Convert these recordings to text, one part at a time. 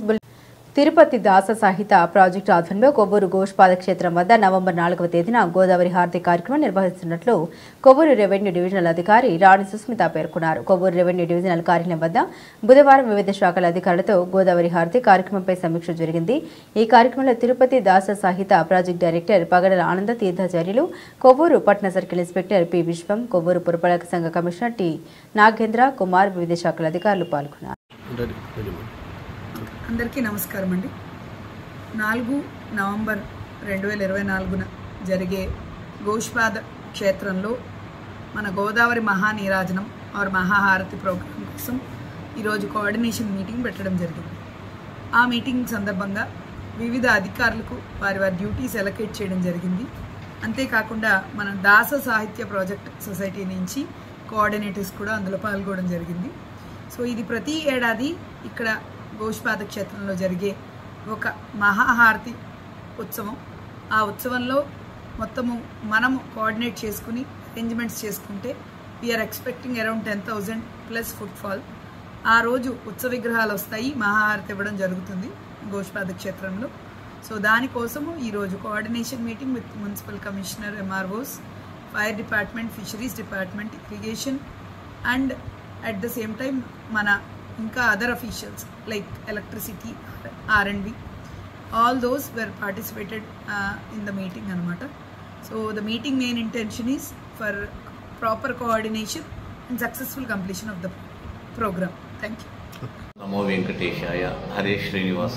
Bull Tirupati దాస Sahitha project ఆధ్వర్యంలో కొవ్వూరు గోష్పాద క్షేత్రం వద్ద నవంబర్ నాలుగవ తేదీన గోదావరి హారతి కార్యక్రమం నిర్వహిస్తున్నట్లు కొవ్వూరు రెవెన్యూ డివిజనల్ అధికారి రాణి సుస్మిత పేర్కొన్నారు కొవ్వూరు రెవెన్యూ డివిజనల్ కార్యాలయం వద్ద బుధవారం వివిధ శాఖల అధికారులతో గోదావరి హారతి కార్యక్రమంపై సమీక్ష జరిగింది ఈ కార్యక్రమంలో తిరుపతి దాస సాహిత ప్రాజెక్టు డైరెక్టర్ పగడల ఆనంద తీర్థాచార్యులు కొవ్వూరు పట్న circle inspector P Viswam Kovvur పురపాలక సంఘ కమిషనర్ టి నాగేంద్ర కుమార్ వివిధ శాఖల అధికారులు పాల్గొన్నారు రెడీ రెడీ మేడం అందరికీ నమస్కారం అండి నాలుగు నవంబర్ రెండు వేల ఇరవై నాలుగున జరిగే గోష్పాద క్షేత్రంలో మన గోదావరి మహానీరాజనం ఆర్ మహాహారతి ప్రోగ్రాం కోసం ఈరోజు కోఆర్డినేషన్ మీటింగ్ పెట్టడం జరిగింది ఆ మీటింగ్ సందర్భంగా వివిధ అధికారులకు వారి వారి డ్యూటీస్ ఎలకేట్ చేయడం జరిగింది అంతేకాకుండా మన దాస సాహిత్య ప్రాజెక్ట్ సొసైటీ నుంచి కోఆర్డినేటర్స్ కూడా అందులో పాల్గొనడం జరిగింది సో ఇది ప్రతి ఏడాది ఇక్కడ గోష్పాద క్షేత్రంలో జరిగే ఒక మహాహారతి ఉత్సవం ఆ ఉత్సవంలో మొత్తము మనము కోఆర్డినేట్ చేసుకుని అరేంజ్మెంట్స్ చేసుకుంటే we're expecting around ten thousand plus footfall ఆ రోజు ఉత్సవ విగ్రహాలు వస్తాయి మహాహారతి ఇవ్వడం జరుగుతుంది గోష్పాద క్షేత్రంలో సో దానికోసము ఈరోజు coordination meeting with municipal commissioner MROs fire department fisheries department irrigation and at the same time మన ఇంకా other officials like electricity R and B all those were participated in the meeting అనమాట so the meeting main intention is for proper coordination and successful completion of the program thank you నమో వెంకటేశాయ హరే శ్రీనివాస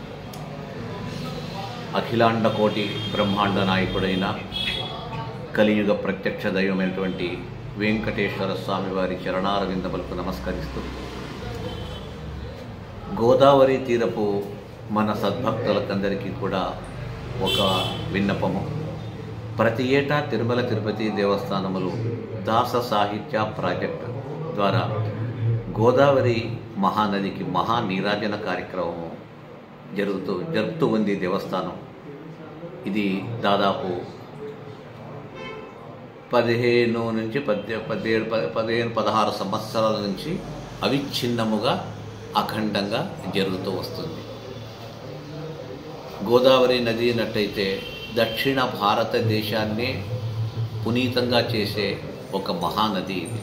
అఖిలాండ కోటి బ్రహ్మాండ నాయకుడైన కలియుగ ప్రత్యక్ష దైవమైనటువంటి వెంకటేశ్వర స్వామి వారి చరణారవిందములకు నమస్కరిస్తూ గోదావరి తీరపు మన సద్భక్తులకందరికీ కూడా ఒక విన్నపము ప్రతి ఏటా తిరుమల తిరుపతి దేవస్థానములు దాస సాహిత్య ప్రాజెక్టు ద్వారా గోదావరి మహానదికి మహా నీరాజన కార్యక్రమం జరుగుతూ జరుపుతూ ఉంది దేవస్థానం ఇది దాదాపు పదిహేను నుంచి పద్దె పదిహేడు ప- పదిహేను పదహారు సంవత్సరాల నుంచి అవిచ్ఛిన్నముగా అఖండంగా జరుగుతూ వస్తుంది గోదావరి నది అన్నట్టయితే దక్షిణ భారతదేశాన్ని పునీతంగా చేసే ఒక మహానది ఇది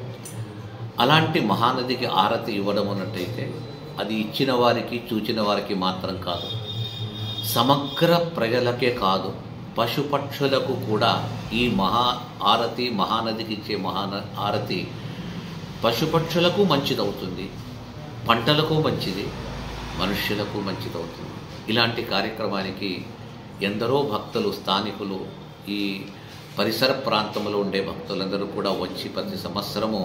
అలాంటి మహానదికి ఆరతి ఇవ్వడం అన్నట్టయితే అది ఇచ్చిన వారికి చూచిన వారికి మాత్రం కాదు సమగ్ర ప్రజలకే కాదు పశుపక్షులకు కూడా ఈ మహా ఆరతి మహానదికి ఇచ్చే మహాన ఆరతి పశుపక్షులకు మంచిదవుతుంది పంటలకు మంచిది మనుష్యులకు మంచిదవుతుంది ఇలాంటి కార్యక్రమానికి ఎందరో భక్తులు స్థానికులు ఈ పరిసర ప్రాంతంలో ఉండే భక్తులందరూ కూడా వచ్చి ప్రతి సంవత్సరము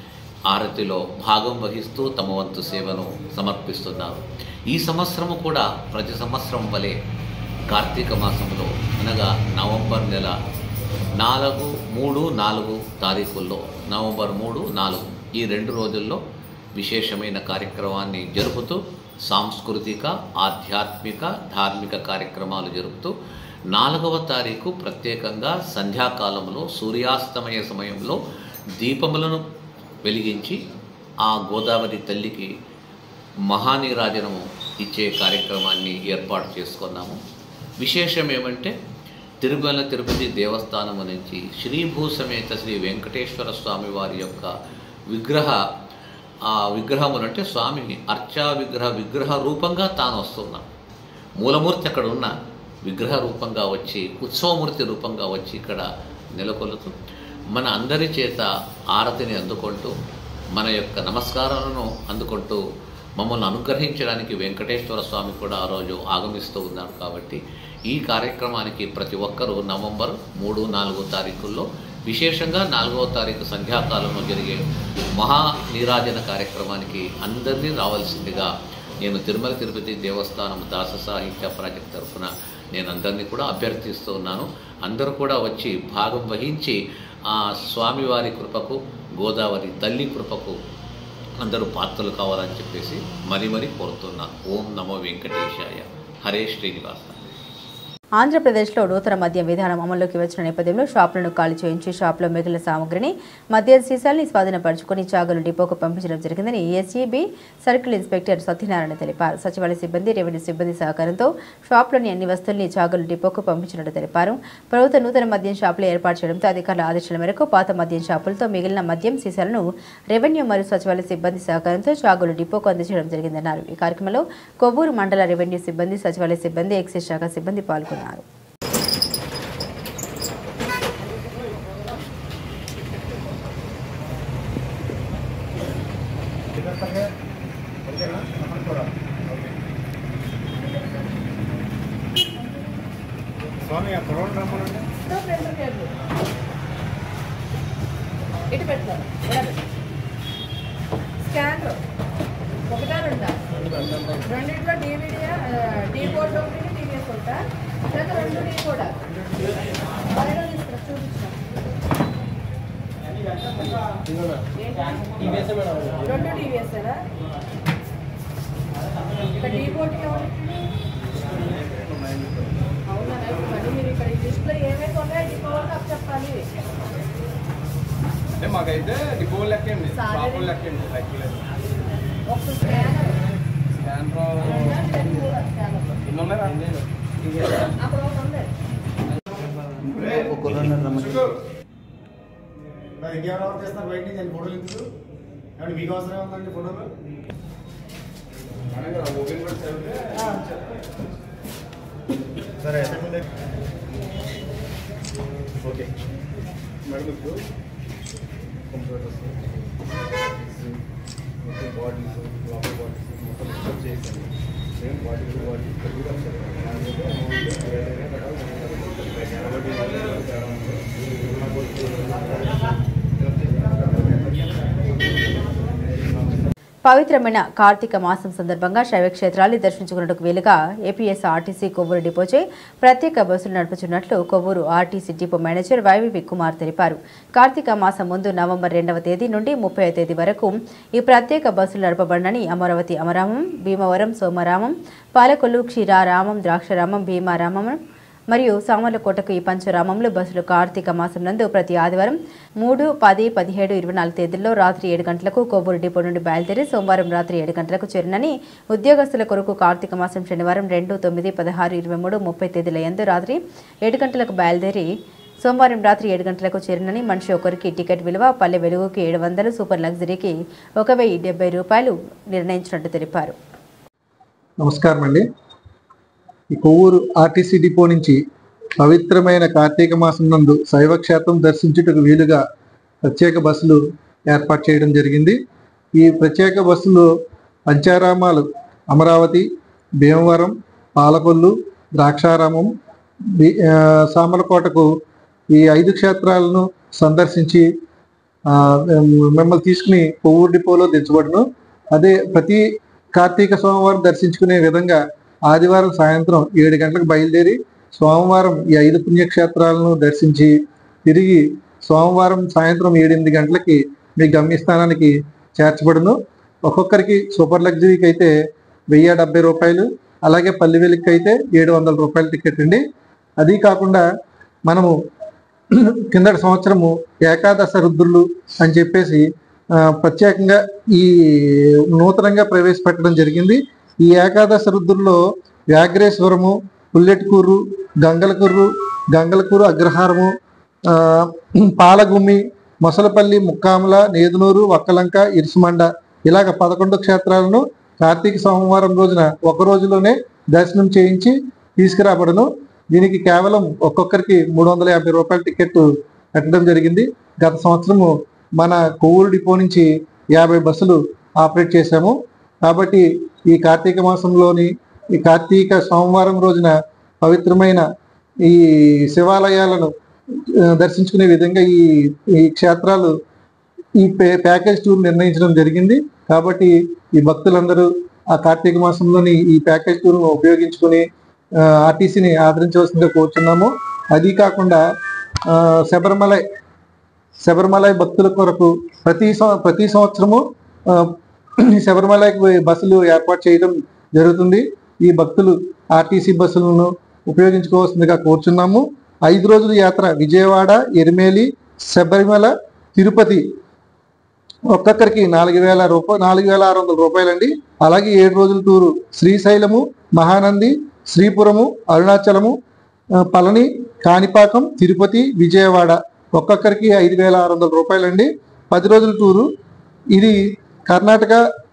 ఆరతిలో భాగం వహిస్తూ తమ వంతు సేవను సమర్పిస్తున్నారు ఈ సంవత్సరము కూడా ప్రతి సంవత్సరం వలె కార్తీక మాసంలో అనగా నవంబర్ నెల నాలుగు మూడు నాలుగు తారీఖుల్లో నవంబర్ మూడు నాలుగు ఈ రెండు రోజుల్లో విశేషమైన కార్యక్రమాన్ని జరుపుతూ సాంస్కృతిక ఆధ్యాత్మిక ధార్మిక కార్యక్రమాలు జరుపుతూ నాలుగవ తారీఖు ప్రత్యేకంగా సంధ్యాకాలంలో సూర్యాస్తమయ సమయంలో దీపములను వెలిగించి ఆ గోదావరి తల్లికి మహానీరాజనము ఇచ్చే కార్యక్రమాన్ని ఏర్పాటు చేసుకున్నాము విశేషం ఏమంటే తిరుమల తిరుపతి దేవస్థానము నుంచి శ్రీభూసమేత శ్రీ వెంకటేశ్వర స్వామి వారి యొక్క విగ్రహ ఆ విగ్రహములు అంటే స్వామి అర్చా విగ్రహ విగ్రహ రూపంగా తాను వస్తున్నాం మూలమూర్తి అక్కడ ఉన్న విగ్రహ రూపంగా వచ్చి ఉత్సవమూర్తి రూపంగా వచ్చి ఇక్కడ నెలకొల్లుతూ మన అందరి చేత ఆరతిని అందుకుంటూ మన యొక్క నమస్కారాలను అందుకుంటూ మమ్మల్ని అనుగ్రహించడానికి వెంకటేశ్వర స్వామి కూడా ఆ రోజు ఆగమిస్తూ ఉన్నారు కాబట్టి ఈ కార్యక్రమానికి ప్రతి ఒక్కరూ నవంబర్ మూడు నాలుగో తారీఖుల్లో విశేషంగా నాలుగవ తారీఖు సంధ్యాకాలంలో జరిగే మహా నీరాజన కార్యక్రమానికి అందరినీ రావాల్సిందిగా నేను తిరుమల తిరుపతి దేవస్థానం దాస సాహిత్య ప్రాజెక్ట్ తరఫున నేను అందరినీ కూడా అభ్యర్థిస్తూ ఉన్నాను అందరూ కూడా వచ్చి భాగం వహించి ఆ స్వామివారి కృపకు గోదావరి తల్లి కృపకు అందరూ పాత్రలు కావాలని చెప్పేసి మరీ మరీ కోరుతున్నాను ఓం నమో వెంకటేశాయ హరే శ్రీనివాస ఆంధ్రప్రదేశ్లో నూతన మద్యం విధానం అమల్లోకి వచ్చిన నేపథ్యంలో షాపులను ఖాళీ చేయించి షాపులో మిగిలిన సామగ్రిని మద్యం సీసాల్ని స్వాధీనపరుచుకుని చాగలు డిపోకు పంపించడం జరిగిందని ఎస్ఈబి సర్కిల్ ఇన్స్పెక్టర్ సత్యనారాయణ తెలిపారు సచివాలయ సిబ్బంది రెవెన్యూ సిబ్బంది సహకారంతో షాపులోని అన్ని వస్తువుల్ని చాగలు డిపోకు పంపించినట్టు తెలిపారు ప్రభుత్వ నూతన మద్యం షాపులు ఏర్పాటు చేయడంతో అధికారుల ఆదేశాల మేరకు పాత మద్యం షాపులతో మిగిలిన మద్యం సీసాలను రెవెన్యూ మరియు సచివాలయ సిబ్బంది సహకారంతో చాగలు డిపోకు అందించడం జరిగిందన్నారు ఈ కార్యక్రమంలో కొవ్వూరు మండల రెవెన్యూ సిబ్బంది సచివాలయ సిబ్బంది ఎక్సైజ్ శాఖ సిబ్బంది పాల్గొన్నారు స్వామి ఆ కుర్రోడు రమ్మనండి ఇటు పెడతారు స్కానర్ ఒకటా రెండా రెండిట్లో డీవీడీ డీ కోడ్ ఒకటి టీవీఎస్ ఒకటా లేదా రెండు డీ కూడా పైన తీసుకురా చూపించా రెండు టీవీఎస్ ఇక డీ కోడ్ అవునా మరి మీరు ఇక్కడ ఈ లిస్ట్లో ఏమేమి ఉన్నాయో డీ కోడ్ నాకు చెప్పాలి అంటే మాకైతే డిపో లెక్కండి సాలరీ. షాపులు లెక్కండి లెక్కలేదు ఒక స్కానర్ స్కానర్ ఎన్ని ఉన్నాయి రండి అక్కడ ఒకటి ఉంది మరి ఇంకెవరు ఎవరు చేస్తున్నారు బయట నుంచి ఫోటోలు ఎందుకు ఏమంటే మీకు అవసరం ఉందండి ఫోటోలు ఓపెన్ కూడా చదివితే సరే ఓకే మేడం ఇప్పుడు కంప్యూటర్స్ మొత్తం బాడీస్ లోపల బాడీస్ మొత్తం డిస్టర్బ్ చేసాను సేమ్ బాడీ టు బాడీ పవిత్రమైన కార్తీక మాసం సందర్భంగా శైవ క్షేత్రాన్ని దర్శించుకున్నట్టుకు వీలుగా ఏపీఎస్ ఆర్టీసీ కొవ్వూరు డిపోచే ప్రత్యేక బస్సులు నడుపుతున్నట్లు Kovvur RTC depot manager YVV Kumar తెలిపారు కార్తీక మాసం ముందు నవంబర్ రెండవ తేదీ నుండి ముప్పై తేదీ వరకు ఈ ప్రత్యేక బస్సులు నడపబడినని అమరావతి అమరామం భీమవరం సోమరామం పాలకొల్లు క్షీరారామం ద్రాక్షరామం భీమారామం మరియు సామర్లకోటకు ఈ పంచరామంలో బస్సులు కార్తీక మాసం నందు ప్రతి ఆదివారం మూడు పది పదిహేడు ఇరవై నాలుగు తేదీల్లో రాత్రి ఏడు గంటలకు కొవ్వూరు డిపో నుండి బయలుదేరి సోమవారం రాత్రి ఏడు గంటలకు చేరినని ఉద్యోగస్తుల కొరకు కార్తీక మాసం శనివారం రెండు తొమ్మిది పదహారు ఇరవై మూడు ముప్పై తేదీల యందు రాత్రి ఏడు గంటలకు బయలుదేరి సోమవారం రాత్రి ఏడు గంటలకు చేరినని మనిషి ఒకరికి టికెట్ విలువ పల్లె వెలుగుకి ఏడు వందలు సూపర్ లగ్జరీకి ఒక వెయ్యి డెబ్బై రూపాయలు నిర్ణయించినట్టు తెలిపారు నమస్కారం అండి ఈ కొవ్వూరు ఆర్టీసీ డిపో నుంచి పవిత్రమైన కార్తీక మాసం నందు శైవ క్షేత్రం దర్శించుటకు వీలుగా ప్రత్యేక బస్సులు ఏర్పాటు చేయడం జరిగింది ఈ ప్రత్యేక బస్సులు పంచారామాలు అమరావతి భీమవరం పాలకొల్లు ద్రాక్షారామం బి- ఆ, సామలకోటకు ఈ ఐదు క్షేత్రాలను సందర్శించి ఆ, మిమ్మల్ని తీసుకుని కొవ్వూరు డిపోలో దించబడును అదే ప్రతి కార్తీక సోమవారం దర్శించుకునే విధంగా ఆదివారం సాయంత్రం ఏడు గంటలకు బయలుదేరి సోమవారం ఈ ఐదు పుణ్యక్షేత్రాలను దర్శించి తిరిగి సోమవారం సాయంత్రం ఏడెనిమిది గంటలకి మీ గమ్యస్థానానికి చేర్చబడును ఒక్కొక్కరికి సూపర్ లగ్జరీకి అయితే వెయ్యి డెబ్బై రూపాయలు అలాగే పల్లివెలికి అయితే ఏడు వందల రూపాయల టికెట్ అండి అది కాకుండా మనము కిందటి సంవత్సరము ఏకాదశ రుద్రులు అని చెప్పేసి ఆ, ప్రత్యేకంగా ఈ నూతనంగా ప్రవేశపెట్టడం జరిగింది ఈ ఏకాదశ రుద్రుల్లో వ్యాఘ్రేశ్వరము పుల్లెట్కూరు గంగలకూరు గంగలకూరు అగ్రహారము ఆ, పాలగుమ్మి మొసలపల్లి ముక్కాముల నేదునూరు వక్కలంక ఇరుసుమండ ఇలాగ పదకొండు క్షేత్రాలను కార్తీక సోమవారం రోజున ఒక రోజులోనే దర్శనం చేయించి తీసుకురాబడను దీనికి కేవలం ఒక్కొక్కరికి మూడు వందల యాభై రూపాయల టికెట్ పెట్టడం జరిగింది గత సంవత్సరము మన కొవ్వూరు డిపో నుంచి యాభై బస్సులు ఆపరేట్ చేశాము కాబట్టి ఈ కార్తీక మాసంలోని ఈ కార్తీక సోమవారం రోజున పవిత్రమైన ఈ శివాలయాలను ఆ, దర్శించుకునే విధంగా ఈ ఈ క్షేత్రాలు ఈ పే- ప్యాకేజ్ టూర్ నిర్ణయించడం జరిగింది కాబట్టి ఈ భక్తులందరూ ఆ కార్తీక మాసంలోని ఈ ప్యాకేజ్ టూర్ ఉపయోగించుకుని ఆ, ఆర్టీసీని ఆదరించవలసిందిగా కోరుచున్నాము అది కాకుండా ఆ, శబరిమలై శబరిమలై భక్తుల కొరకు ప్రతి సం- ప్రతి సంవత్సరము ఆ, శబరిమలైకి బస్సులు ఏర్పాటు చేయడం జరుగుతుంది ఈ భక్తులు ఆర్టీసీ బస్సులను ఉపయోగించుకోవాల్సిందిగా కోరుచున్నాము ఐదు రోజుల యాత్ర విజయవాడ ఎరిమేలి శబరిమల తిరుపతి ఒక్కొక్కరికి నాలుగు వేల రూపాయలు నాలుగు వేల ఆరు వందల రూపాయలండి అలాగే ఏడు రోజుల టూరు శ్రీశైలము మహానంది శ్రీపురము అరుణాచలము ఆ, పళని కాణిపాకం తిరుపతి విజయవాడ ఒక్కొక్కరికి ఐదు వేల ఆరు వందల రూపాయలండి పది రోజుల టూరు ఇది కర్ణాటక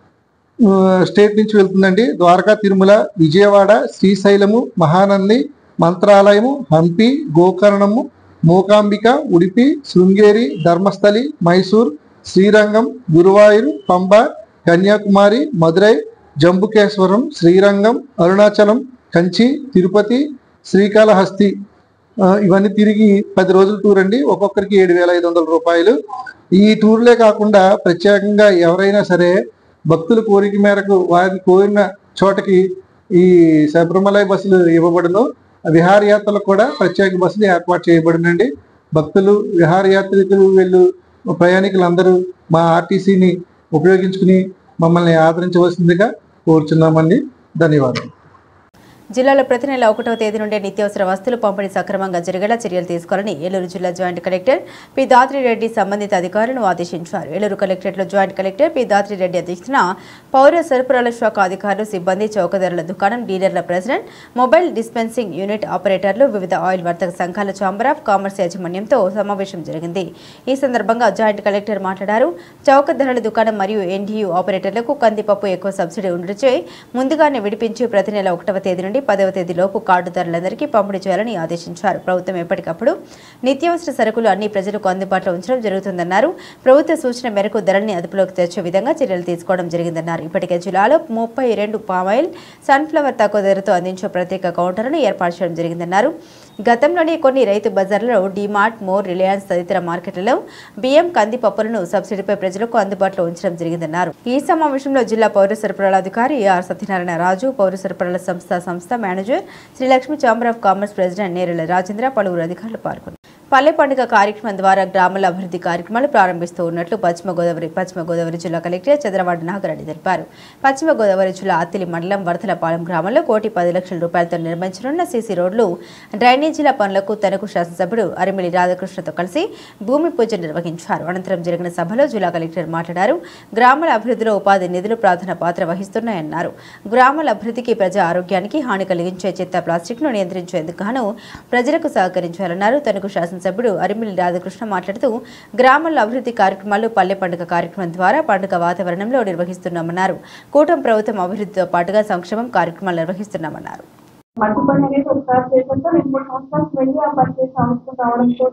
ఆ, స్టేట్ నుంచి వెళ్తుందండి ద్వారకా తిరుమల విజయవాడ శ్రీశైలము మహానంది మంత్రాలయము హంపి గోకర్ణము మూకాంబిక ఉడిపి శృంగేరి ధర్మస్థలి మైసూర్ శ్రీరంగం గురువాయూరు పంబ కన్యాకుమారి మదురై జంబుకేశ్వరం శ్రీరంగం అరుణాచలం కంచి తిరుపతి శ్రీకాళహస్తి ఆ, ఇవన్నీ తిరిగి పది రోజుల టూర్ అండి ఒక్కొక్కరికి ఏడు వేల ఐదు వందల రూపాయలు ఈ టూర్లే కాకుండా ప్రత్యేకంగా ఎవరైనా సరే భక్తుల కోరిక మేరకు వారిని కోరిన చోటకి ఈ శబరిమల బస్సులు ఇవ్వబడును విహారయాత్రలకు కూడా ప్రత్యేక బస్సులు ఏర్పాటు చేయబడినండి భక్తులు విహారయాత్రికులు వెళ్ళు ప్రయాణికులందరూ మా ఆర్టీసీని ఉపయోగించుకుని మమ్మల్ని ఆదరించవలసిందిగా కోరుచున్నామండి ధన్యవాదాలు జిల్లాలో ప్రతి నెల ఒకటవ తేదీ నుండి నిత్యావసర వస్తువులు పంపిణీ సక్రమంగా జరిగేలా చర్యలు తీసుకోవాలని ఏలూరు జిల్లా జాయింట్ కలెక్టర్ పి దాత్రిరెడ్డి సంబంధిత అధికారులను ఆదేశించారు ఏలూరు కలెక్టరేట్లో జాయింట్ కలెక్టర్ పి దాత్రిరెడ్డి అధ్యక్షతన పౌర సరఫరాల శాఖ అధికారులు సిబ్బంది చౌకధరల దుకాణం డీలర్ల ప్రెసిడెంట్ మొబైల్ డిస్పెన్సింగ్ యూనిట్ ఆపరేటర్లు వివిధ ఆయిల్ వర్తక సంఘాల ఛాంబర్ ఆఫ్ కామర్స్ యాజమాన్యంతో సమావేశం జరిగింది ఈ సందర్భంగా జాయింట్ కలెక్టర్ మాట్లాడారు చౌక ధరల దుకాణం మరియు ఎన్డీయూ ఆపరేటర్లకు కందిపప్పు ఎక్కువ సబ్సిడీ ఉండటచే ముందుగానే విడిపించి ప్రతి నెల ఒకటవ తేదీ నుండి పదవ తేదీలోపు కార్డుదారులందరికీ పంపిణీ చేయాలని ఆదేశించారు ప్రభుత్వం ఎప్పటికప్పుడు నిత్యావసర సరుకులు అన్ని ప్రజలకు అందుబాటులో ఉంచడం జరుగుతుందన్నారు ప్రభుత్వ సూచన మేరకు ధరల్ని అదుపులోకి తెచ్చే విధంగా చర్యలు తీసుకోవడం జరిగిందన్నారు ఇప్పటికే జిల్లాలో ముప్పై రెండు పామాయిల్ సన్ఫ్లవర్ తక్కువ ధరతో అందించే ప్రత్యేక కౌంటర్లను ఏర్పాటు చేయడం జరిగిందన్నారు గతంలోనే కొన్ని రైతు బజార్లలో డిమార్ట్ మోర్ రిలయన్స్ తదితర మార్కెట్లలో బియ్యం కందిపప్పులను సబ్సిడీపై ప్రజలకు అందుబాటులో ఉంచడం జరిగిందన్నారు ఈ సమావేశంలో జిల్లా పౌర సరఫరాల అధికారి ఆర్ సత్యనారాయణ రాజు పౌర సరఫరాల సంస్థ సంస్థ manager Srilakshmi chamber of commerce president Nerela Rajendra పలువురు అధికారులు పాల్గొన్నారు పల్లె పండుగ కార్యక్రమం ద్వారా గ్రామాల అభివృద్ధి కార్యక్రమాలు ప్రారంభిస్తూ ఉన్నట్లు పశ్చిమ గోదావరి పశ్చిమ గోదావరి జిల్లా కలెక్టర్ చంద్రవాడ నాగరెడ్డి తెలిపారు పశ్చిమ గోదావరి జిల్లా అత్తిలి మండలం వర్తలపాలెం గ్రామంలో కోటి పది లక్షల రూపాయలతో నిర్మించనున్న సీసీ రోడ్లు డ్రైనేజీల పనులకు తనకు శాసనసభ్యుడు అరిమిలి రాధాకృష్ణతో కలిసి భూమి పూజ నిర్వహించారు అనంతరం జరిగిన సభలో జిల్లా కలెక్టర్ మాట్లాడారు గ్రామాల అభివృద్ధిలో ఉపాధి నిధులు ప్రధాన పాత్ర వహిస్తున్నాయన్నారు గ్రామాల అభివృద్ధికి ప్రజా ఆరోగ్యానికి హాని కలిగించే చెత్త ప్లాస్టిక్ను నియంత్రించేందుకు గాను ప్రజలకు సహకరించాలన్నారు తనకు శాసనసభ్యుడు అరిమిలి రాధాకృష్ణ మాట్లాడుతూ గ్రామాల అభివృద్ధి కార్యక్రమాలు పల్లె పండుగ కార్యక్రమం ద్వారా పండుగ వాతావరణంలో నిర్వహిస్తున్నామన్నారు కూటమి ప్రభుత్వం అభివృద్ధితో పాటుగా సంక్షేమం కార్యక్రమాలు నిర్వహిస్తున్నామన్నారు మట్టి పని అనేది ఒకసారి చేశాక రెండు మూడు సంవత్సరాలకు వెళ్ళి ఆ పని చేసే అవసరం రావడంతో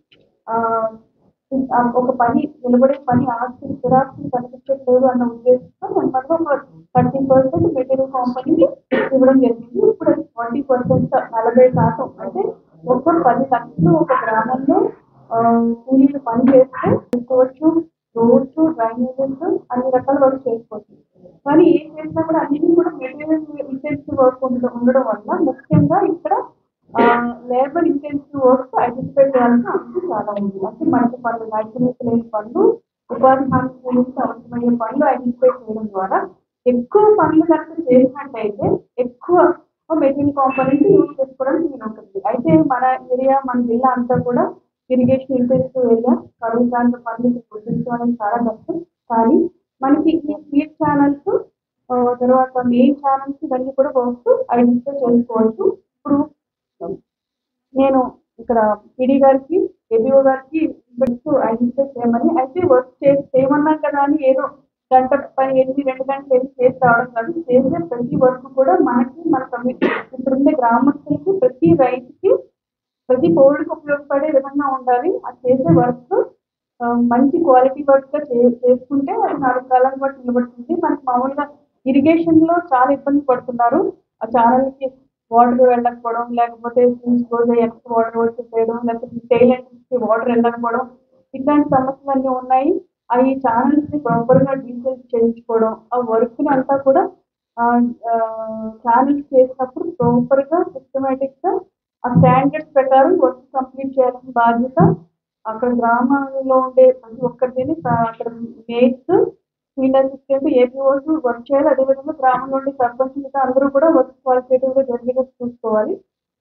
ఒక పని నిలబడే పని ఆస్తి స్థిరాస్తిని కనిపించట్లేదు అన్న ఉద్దేశంతో నేను పని ఒక థర్టీ పర్సెంట్ మెటీరియల్ కంపెనీకి ఇవ్వడం జరిగింది ఇప్పుడు ట్వంటీ పర్సెంట్ నలభై శాతం అంటే ఒక్క పది లక్షలు ఒక గ్రామంలో ఆ, కూలీలు పని చేస్తే చేసుకోవచ్చు రోడ్స్ డ్రైనేజెస్ అన్ని రకాల వర్క్ చేసుకోవచ్చు కానీ ఏం చేసినా కూడా అన్నిటి కూడా మెటీరియల్ ఇంటెన్సివ్ వర్క్ ఉండడం ఉండడం వల్ల ముఖ్యంగా ఇక్కడ లేబర్ ఇంటెన్సివ్ వర్క్ ఐడెంటిఫై చేయాల్సిన అవసరం చాలా ఉంది అంటే మనకి పనులు నైపుణ్యత లేని పనులు ఉపాధి హామీ గురించి అవసరమయ్యే పనులు ఐడెంటిఫై చేయడం ద్వారా ఎక్కువ పనులు కనుక చేసినట్టయితే ఎక్కువ మెటీరియల్ కాంపోనెంట్ యూజ్ చేసుకోవడానికి వీలు ఉంటుంది అయితే మన ఏరియా మన జిల్లా అంతా కూడా ఇరిగేషన్ ఇంటెన్సివ్ ఏరియా కరువు ప్రాంత పనులు గుర్తించడం అనేది చాలా కష్టం కానీ మనకి ఈ స్పీడ్ ఛానల్స్ తర్వాత మెయిన్ ఛానల్స్ ఇవన్నీ కూడా వర్క్స్ ఐడెంటిఫై చేసుకోవచ్చు ఇప్పుడు నేను ఇక్కడ పిడి గారికి ఏబిఓ గారికి వర్క్స్ ఐడెంటిఫై చేయమని అయితే వర్క్ చేసి చేయమన్నాం కదా అని ఏదో గంట పని ఎనిమిది రెండు గంటలు వెళ్ళి చేసి రావడం కాదు చేసే ప్రతి వర్క్ కూడా మనకి మన కమ్యూనిటీ ఇప్పుడుండే గ్రామస్తులకి ప్రతి రైతుకి ప్రతి పౌరుడికి ఉపయోగపడే విధంగా ఉండాలి ఆ చేసే వర్క్ మంచి క్వాలిటీ వర్క్ గా చే- చేసుకుంటే అది నాలుగు కాలం పాటు నిలబడుతుంది మనకి మామూలుగా ఇరిగేషన్ లో చాలా ఇబ్బంది పడుతున్నారు ఆ ఛానల్ కి వాటర్ వెళ్ళకపోవడం లేకపోతే రోజు ఎక్స్ట్రా వాటర్ వచ్చేసేయడం లేకపోతే టైలెంట్ కి వాటర్ వెళ్ళకపోవడం ఇట్లాంటి సమస్యలు అన్నీ ఉన్నాయి ఆ ఈ ఛానల్స్ ని ప్రాపర్ గా డీటెయిల్స్ చేయించుకోవడం ఆ వర్క్ ని అంతా కూడా ఛానల్స్ చేసినప్పుడు ప్రాపర్ గా సిస్టమేటిక్ గా ఆ స్టాండర్డ్స్ ప్రకారం వర్క్ కంప్లీట్ చేయాల్సిన బాధ్యత అక్కడ గ్రామాల్లో ఉండే ప్రతి ఒక్కరిని అక్కడ mates field assistant APOs work చేయాలి అదేవిధంగా గ్రామంలో ఉండే సర్పంచ్ మిగతా అందరూ కూడా వర్క్ క్వాలిటేటివ్ గా జరిగేటట్టు చూసుకోవాలి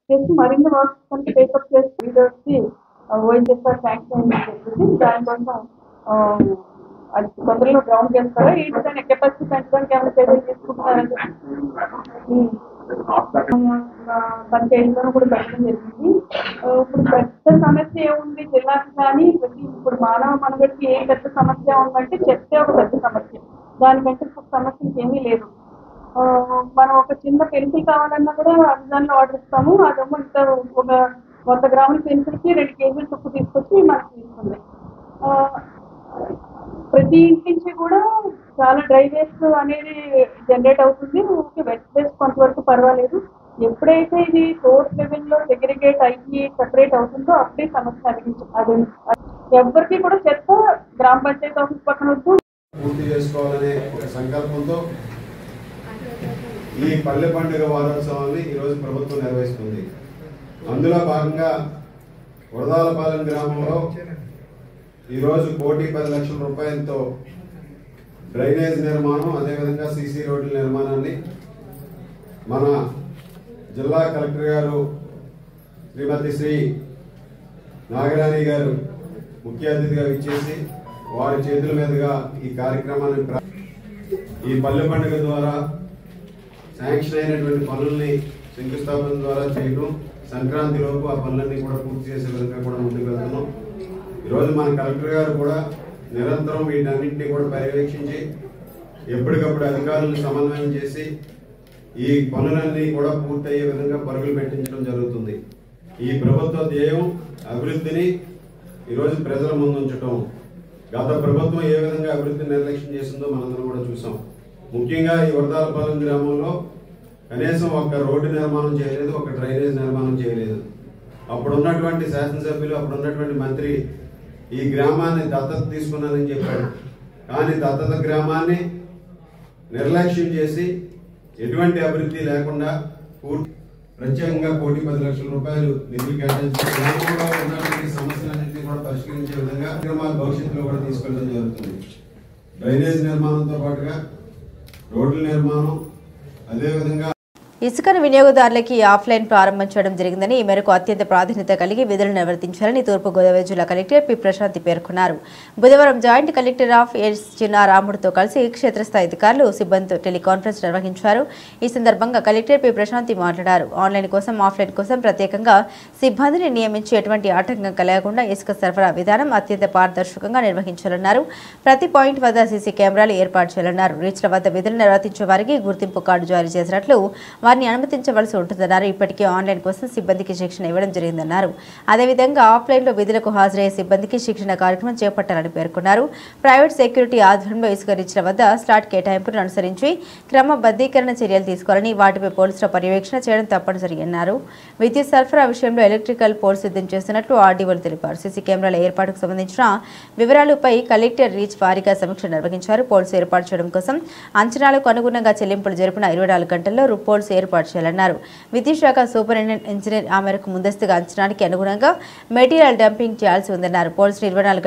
చేసి మరిన్ని వర్క్స్ కనుక టేకప్ చేసి లీడర్స్కి ఓఎన్జిఎస్ఆర్ శాంక్షన్ అయిందని చెప్పేసి దానికోసం ఆ, అది తొందరలో గ్రౌండ్ చేస్తారా ఏంటి దాని కెపాసిటీ పెంచడానికి ఏమైనా చర్యలు తీసుకుంటున్నారని చెప్పి పంచాయతీలో కూడా పెట్టడం జరిగింది ఆ, ఇప్పుడు పెద్ద సమస్య ఏముంది జిల్లాకి కానీ ప్రతి ఇప్పుడు మానవ మనుగడికి ఏ పెద్ద సమస్య ఉందంటే చెప్తే ఒక పెద్ద సమస్య దానికంటే ఇప్పుడు సమస్యకి ఏమీ లేదు ఆ, మనం ఒక చిన్న పెన్సిల్ కావాలన్నా కూడా అమెజాన్లో ఆర్డర్ ఇస్తాము అదేమో ఇంత ఒక వంద గ్రాముల పెన్సిల్కి రెండు కేజీలు తుప్పు తీసుకొచ్చి మనకి ఇస్తుంది ఆ, ప్రతి ఇంటి నుంచి కూడా చాలా డ్రై వేస్ట్ అనేది జనరేట్ అవుతుంది ఓకే వెట్ వేస్ట్ కొంతవరకు పర్వాలేదు ఎప్పుడైతే ఇది సోర్స్ లెవెల్లో సెగ్రిగేట్ అయ్యి సెపరేట్ అవుతుందో అప్పుడే సమస్య అనిపించ అది ఎవరికి కూడా చెత్త గ్రామ పంచాయతీ ఆఫీస్ పక్కన వద్దు పూర్తి చేసుకోవాలనే ఒక సంకల్పంతో ఈ పల్లె పండుగ వారోత్సవాన్ని ఈరోజు ప్రభుత్వం నిర్వహిస్తుంది అందులో భాగంగా వరదాలపాలెం గ్రామంలో ఈరోజు కోటి పది లక్షల రూపాయలతో డ్రైనేజ్ నిర్మాణం అదేవిధంగా సీసీ రోడ్ల నిర్మాణాన్ని మన జిల్లా కలెక్టర్ గారు శ్రీమతి శ్రీ నాగరాణి గారు ముఖ్య అతిథిగా ఇచ్చేసి వారి చేతుల మీదుగా ఈ కార్యక్రమాన్ని ప్రా- ఈ పల్లె పండుగ ద్వారా శాంక్షన్ అయినటువంటి పనుల్ని శంకుస్థాపన ద్వారా చేయడం సంక్రాంతి లోపు ఆ పనులన్నీ కూడా పూర్తి చేసే విధంగా కూడా ముందుకు వెళ్తున్నాం ఈరోజు మన కలెక్టర్ గారు కూడా నిరంతరం వీటన్నింటినీ కూడా పర్యవేక్షించి ఎప్పటికప్పుడు అధికారులను సమన్వయం చేసి ఈ పనులన్నీ కూడా పూర్తయ్యే విధంగా పరుగులు పెట్టించడం జరుగుతుంది ఈ ప్రభుత్వ ధ్యేయం అభివృద్ధిని ఈరోజు ప్రజల ముందు ఉంచడం గత ప్రభుత్వం ఏ విధంగా అభివృద్ధిని నిర్లక్ష్యం చేసిందో మనందరం కూడా చూసాం ముఖ్యంగా ఈ వరదాలపాలెం గ్రామంలో కనీసం ఒక రోడ్డు నిర్మాణం చేయలేదు ఒక డ్రైనేజ్ నిర్మాణం చేయలేదు అప్పుడు ఉన్నటువంటి శాసనసభ్యులు అప్పుడు ఉన్నటువంటి మంత్రి ఈ గ్రామాన్ని దత్తత తీసుకున్నానని చెప్పాడు కానీ దత్తత గ్రామాన్ని నిర్లక్ష్యం చేసి ఎటువంటి అభివృద్ధి లేకుండా పూర్తి ప్రత్యేకంగా కోటి పది లక్షల రూపాయలు నిధులు కేటాయించి గ్రామంలో ఉన్నటువంటి సమస్యలన్నింటినీ కూడా పరిష్కరించే విధంగా కార్యక్రమాలు భవిష్యత్తులో కూడా తీసుకెళ్ళడం జరుగుతుంది డ్రైనేజ్ నిర్మాణంతో పాటుగా రోడ్ల నిర్మాణం అదేవిధంగా ఇసుకను వినియోగదారులకి ఆఫ్లైన్ ప్రారంభించడం జరిగిందని ఈ మేరకు అత్యంత ప్రాధాన్యత కలిగి విధులు నిర్వర్తించాలని తూర్పుగోదావరి జిల్లా కలెక్టర్ పి ప్రశాంతి పేర్కొన్నారు బుధవారం జాయింట్ కలెక్టర్ ఆఫ్ ఎస్ చిన్నారాముడితో కలిసి క్షేత్రస్థాయి అధికారులు సిబ్బందితో టెలికాన్ఫరెన్స్ నిర్వహించారు ఈ సందర్భంగా కలెక్టర్ పి ప్రశాంతి మాట్లాడారు ఆన్లైన్ కోసం ఆఫ్లైన్ కోసం ప్రత్యేకంగా సిబ్బందిని నియమించి ఎటువంటి ఆటంకం కలగకుండా ఇసుక సరఫరా విధానం అత్యంత పారదర్శకంగా నిర్వహించాలన్నారు ప్రతి పాయింట్ వద్ద సీసీ కెమెరాలు ఏర్పాటు చేయాలన్నారు రీచ్ల వద్ద విధులు నిర్వర్తించే వారికి గుర్తింపు కార్డు జారీ చేసినట్లు వారిని అనుమతించవలసి ఉంటుందన్నారు ఇప్పటికే ఆన్లైన్ కోసం సిబ్బందికి శిక్షణ ఇవ్వడం జరిగిందన్నారు అదేవిధంగా ఆఫ్లైన్లో విధులకు హాజరయ్యే సిబ్బందికి శిక్షణ కార్యక్రమం చేపట్టాలని పేర్కొన్నారు ప్రైవేట్ సెక్యూరిటీ ఆధ్వర్యంలో ఇసుక రీచ్ల వద్ద స్లాట్ కేటాయింపును అనుసరించి క్రమబద్ధీకరణ చర్యలు తీసుకోవాలని వాటిపై పోలీసుల పర్యవేక్షణ చేయడం తప్పనిసరి అన్నారు విద్యుత్ సరఫరా విషయంలో ఎలక్ట్రికల్ పోల్ సిద్ధం చేస్తున్నట్లు ఆర్డీఓలు తెలిపారు సీసీ కెమెరాల ఏర్పాటుకు సంబంధించిన వివరాలపై కలెక్టర్ రీచ్ వారీగా సమీక్ష నిర్వహించారు పోల్స్ ఏర్పాటు చేయడం కోసం అంచనాలకు అనుగుణంగా చెల్లింపులు జరిపిన ఇరవై నాలుగు గంటల్లో పోల్స్ ఏర్పాటు చేయాలన్నారు విద్యుత్ శాఖ సూపరింటెండెంట్ ఇంజనీర్ ఆ మేరకు ముందస్తుగా అంచనానికి అనుగుణంగా మెటీరియల్ డంపింగ్ చేయాల్సి ఉందన్నారు పోల్స్ ఇరవై నాలుగు